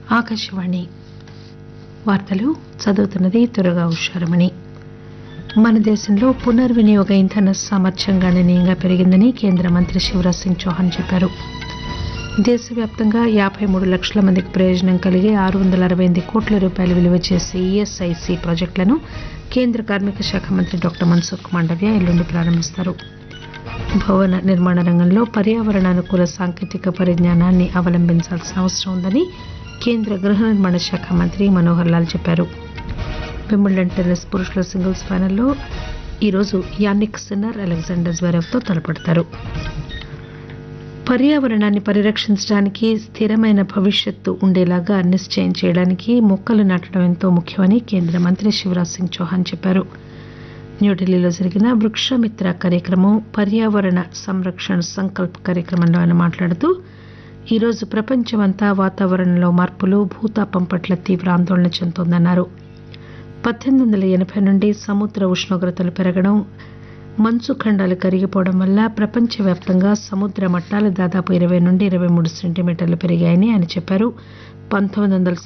ఆకాశవాణి వార్తలు చదువుతున్నది త్వరగా ఉషారమణి మన దేశంలో పునర్వినియోగ ఇంధన సామర్థ్యం గణనీయంగా పెరిగిందని కేంద్ర మంత్రి శివరాజ్ సింగ్ చౌహాన్ చెప్పారు దేశవ్యాప్తంగా యాబై మూడు లక్షల మందికి ప్రయోజనం కలిగే ఆరు వందల అరవై ఎనిమిది కోట్ల రూపాయలు విలువ చేసే ఈఎస్ఐసి ప్రాజెక్టులను కేంద్ర కార్మిక శాఖ మంత్రి డాక్టర్ మన్సుఖ్ మాండవ్య ఎల్లుండి ప్రారంభిస్తారు భవన నిర్మాణ రంగంలో పర్యావరణానుకూల సాంకేతిక పరిజ్ఞానాన్ని అవలంబించాల్సిన అవసరం ఉందని కేంద్ర గృహ నిర్మాణ శాఖ మంత్రి మనోహర్ లాల్ చెప్పారు వింబుల్డన్ టెన్నిస్ పురుషుల సింగిల్స్ ఫైనల్లో ఈరోజు యానిక్ సిన్నర్ అలెగ్జాండర్ జ్వెరెవ్తో తలపడతారు పర్యావరణాన్ని పరిరక్షించడానికి స్థిరమైన భవిష్యత్తు ఉండేలాగా నిశ్చయం చేయడానికి మొక్కలు నాటడం ఎంతో ముఖ్యమని కేంద్ర మంత్రి శివరాజ్ సింగ్ చౌహాన్ చెప్పారు న్యూఢిల్లీలో జరిగిన వృక్షమిత్ర కార్యక్రమం పర్యావరణ సంరక్షణ సంకల్ప్ కార్యక్రమంలో ఆయన మాట్లాడుతూ ఈరోజు ప్రపంచమంతా వాతావరణంలో మార్పులు భూతాపం పట్ల తీవ్ర ఆందోళన చెందుతోందన్నారు పద్దెనిమిది వందల ఎనభై నుండి సముద్ర ఉష్ణోగ్రతలు పెరగడం మంచు ఖండాలు కరిగిపోవడం వల్ల ప్రపంచవ్యాప్తంగా సముద్ర మట్టాలు దాదాపు ఇరవై నుండి ఇరవై మూడు సెంటీమీటర్లు పెరిగాయని ఆయన చెప్పారు పంతొమ్మిది వందల